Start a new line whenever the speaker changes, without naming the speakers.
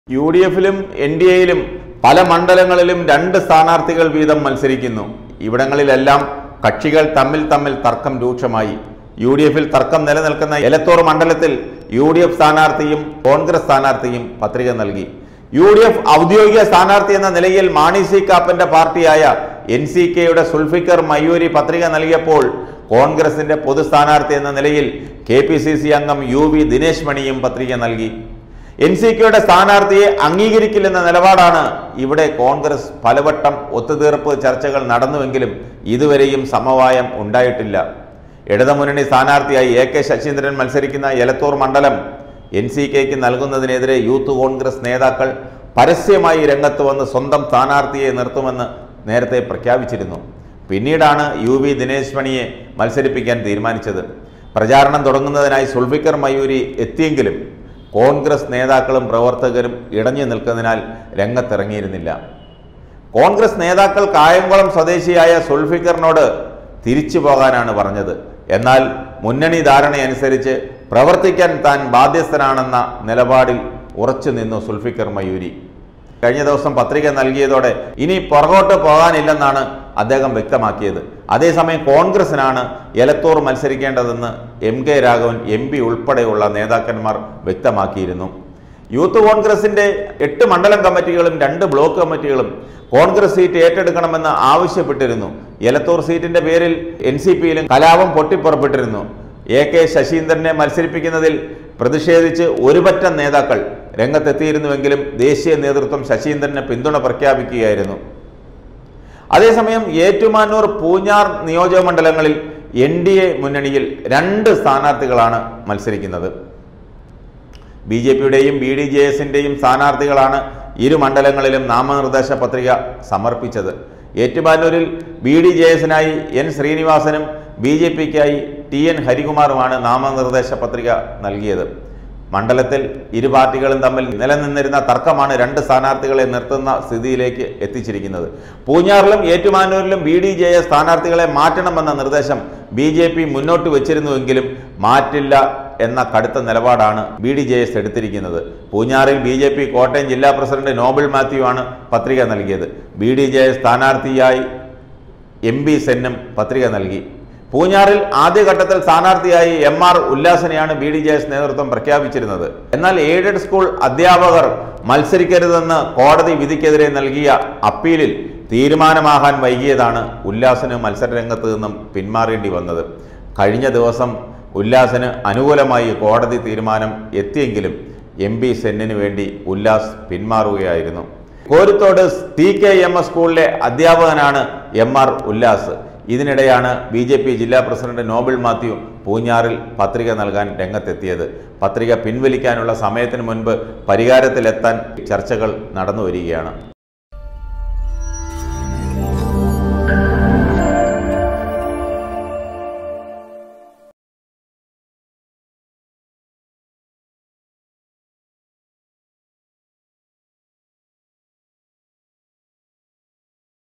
U D എഫിലും N D എയിലും പല മണ്ഡലങ്ങളിലും രണ്ട് സ്ഥാനാർത്ഥികൾ വീതം മത്സരിക്കുന്നു ഇവിടങ്ങളിലെല്ലാം കക്ഷികൾ തമ്മിൽ തമ്മിൽ തർക്കം രൂക്ഷമായി യു ഡി എഫിൽ തർക്കം നിലനിൽക്കുന്ന എലത്തൂർ മണ്ഡലത്തിൽ യു ഡി എഫ് സ്ഥാനാർത്ഥിയും കോൺഗ്രസ് സ്ഥാനാർത്ഥിയും പത്രിക നൽകി യു ഡി എഫ് ഔദ്യോഗിക സ്ഥാനാർത്ഥി എന്ന നിലയിൽ മാണി സി കാപ്പന്റെ പാർട്ടിയായ എൻ സി കെയുടെ സുൽഫിക്കർ മയൂരി പത്രിക നൽകിയപ്പോൾ കോൺഗ്രസിന്റെ പൊതു സ്ഥാനാർത്ഥി എന്ന നിലയിൽ കെ പി സി സി അംഗം യു വി ദിനേശ് മണിയും പത്രിക നൽകി എൻ സി കെയുടെ സ്ഥാനാർത്ഥിയെ അംഗീകരിക്കില്ലെന്ന നിലപാടാണ് ഇവിടെ കോൺഗ്രസ് പലവട്ടം ഒത്തുതീർപ്പ് ചർച്ചകൾ നടന്നുവെങ്കിലും ഇതുവരെയും സമവായം ഉണ്ടായിട്ടില്ല ഇടതുമുന്നണി സ്ഥാനാർത്ഥിയായി എ കെ ശശീന്ദ്രൻ മത്സരിക്കുന്ന എലത്തൂർ മണ്ഡലം എൻ സി കെക്ക് നൽകുന്നതിനെതിരെ യൂത്ത് കോൺഗ്രസ് നേതാക്കൾ പരസ്യമായി രംഗത്ത് വന്ന് സ്വന്തം സ്ഥാനാർത്ഥിയെ നിർത്തുമെന്ന് നേരത്തെ പ്രഖ്യാപിച്ചിരുന്നു പിന്നീടാണ് യു വി ദിനേശ് മണിയെ മത്സരിപ്പിക്കാൻ തീരുമാനിച്ചത് പ്രചാരണം തുടങ്ങുന്നതിനായി സുൽഫിക്കർ മയൂരി എത്തിയെങ്കിലും കോൺഗ്രസ് നേതാക്കളും പ്രവർത്തകരും ഇടഞ്ഞു നിൽക്കുന്നതിനാൽ രംഗത്തിറങ്ങിയിരുന്നില്ല കോൺഗ്രസ് നേതാക്കൾ കായംകുളം സ്വദേശിയായ സുൽഫിക്കറിനോട് തിരിച്ചു പോകാനാണ് പറഞ്ഞത് എന്നാൽ മുന്നണി ധാരണയനുസരിച്ച് പ്രവർത്തിക്കാൻ താൻ ബാധ്യസ്ഥനാണെന്ന നിലപാടിൽ ഉറച്ചു നിന്നു സുൽഫിക്കർ മയൂരി കഴിഞ്ഞ ദിവസം പത്രിക നൽകിയതോടെ ഇനി പുറകോട്ട് പോകാനില്ലെന്നാണ് അദ്ദേഹം വ്യക്തമാക്കിയത് അതേസമയം കോൺഗ്രസിനാണ് എലത്തൂർ മത്സരിക്കേണ്ടതെന്ന് M K Raghavan M P ഉൾപ്പെടെയുള്ള നേതാക്കന്മാർ വ്യക്തമാക്കിയിരുന്നു യൂത്ത് കോൺഗ്രസിന്റെ എട്ട് മണ്ഡലം കമ്മിറ്റികളും രണ്ട് ബ്ലോക്ക് കമ്മിറ്റികളും കോൺഗ്രസ് സീറ്റ് ഏറ്റെടുക്കണമെന്ന് ആവശ്യപ്പെട്ടിരുന്നു എലത്തൂർ സീറ്റിന്റെ പേരിൽ എൻ സി പിയിലും കലാപം പൊട്ടിപ്പുറപ്പെട്ടിരുന്നു എ കെ ശശീന്ദ്രനെ മത്സരിപ്പിക്കുന്നതിൽ പ്രതിഷേധിച്ച് ഒരുപറ്റം നേതാക്കൾ രംഗത്തെത്തിയിരുന്നുവെങ്കിലും ദേശീയ നേതൃത്വം ശശീന്ദ്രന് പിന്തുണ പ്രഖ്യാപിക്കുകയായിരുന്നു അതേസമയം ഏറ്റുമാനൂർ പൂഞ്ഞാർ നിയോജക മണ്ഡലങ്ങളിൽ എൻ ഡി എ മുന്നണിയിൽ രണ്ട് സ്ഥാനാർത്ഥികളാണ് മത്സരിക്കുന്നത് ബി ജെ പിയുടെയും ബി ഡി ജെ എസിൻ്റെയും സ്ഥാനാർത്ഥികളാണ് ഇരു മണ്ഡലങ്ങളിലും നാമനിർദ്ദേശ പത്രിക സമർപ്പിച്ചത് ഏറ്റുമാനൂരിൽ ബി ഡി ജെ എസിനായി എൻ ശ്രീനിവാസനും ബി ജെ പിക്കായി ടി എൻ ഹരികുമാറുമാണ് നാമനിർദ്ദേശ പത്രിക നൽകിയത് മണ്ഡലത്തിൽ ഇരു പാർട്ടികളും തമ്മിൽ നിലനിന്നിരുന്ന തർക്കമാണ് രണ്ട് സ്ഥാനാർത്ഥികളെ നിർത്തുന്ന സ്ഥിതിയിലേക്ക് എത്തിച്ചിരിക്കുന്നത് പൂഞ്ഞാറിലും ഏറ്റുമാനൂരിലും ബി ഡി ജെ എസ് സ്ഥാനാർത്ഥികളെ മാറ്റണമെന്ന നിർദ്ദേശം ബി ജെ പി മുന്നോട്ട് വെച്ചിരുന്നുവെങ്കിലും മാറ്റില്ല എന്ന കടുത്ത നിലപാടാണ് ബി ഡി ജെ എസ് എടുത്തിരിക്കുന്നത് പൂഞ്ഞാറിൽ ബി ജെ പി കോട്ടയം ജില്ലാ പ്രസിഡന്റ് നോബിൾ മാത്യു ആണ് പത്രിക നൽകിയത് ബി ഡി ജെ എസ് സ്ഥാനാർത്ഥിയായി എം ബി സെന്നും പത്രിക നൽകി പൂഞ്ഞാറിൽ ആദ്യഘട്ടത്തിൽ സ്ഥാനാർത്ഥിയായി എം ആർ ഉല്ലാസനെയാണ് ബി ഡി ജെ എസ് നേതൃത്വം പ്രഖ്യാപിച്ചിരുന്നത് എന്നാൽ എയ്ഡഡ് സ്കൂൾ അധ്യാപകർ മത്സരിക്കരുതെന്ന് കോടതി വിധിക്കെതിരെ നൽകിയ അപ്പീലിൽ തീരുമാനമാകാൻ വൈകിയതാണ് ഉല്ലാസിന് മത്സരരംഗത്ത് നിന്നും പിന്മാറേണ്ടി വന്നത് കഴിഞ്ഞ ദിവസം ഉല്ലാസിന് അനുകൂലമായി കോടതി തീരുമാനം എത്തിയെങ്കിലും എം പി സെന്നിന് വേണ്ടി ഉല്ലാസ് പിന്മാറുകയായിരുന്നു Koruthodu T K M S സ്കൂളിലെ അധ്യാപകനാണ് എം ആർ ഉല്ലാസ് ഇതിനിടെയാണ് ബി ജെ പി ജില്ലാ പ്രസിഡന്റ് നോബിൾ മാത്യു പൂഞ്ഞാറിൽ പത്രിക നൽകാൻ രംഗത്തെത്തിയത് പത്രിക പിൻവലിക്കാനുള്ള സമയത്തിന് മുൻപ് പരിഹാരത്തിലെത്താൻ ചർച്ചകൾ നടന്നു വരികയാണ്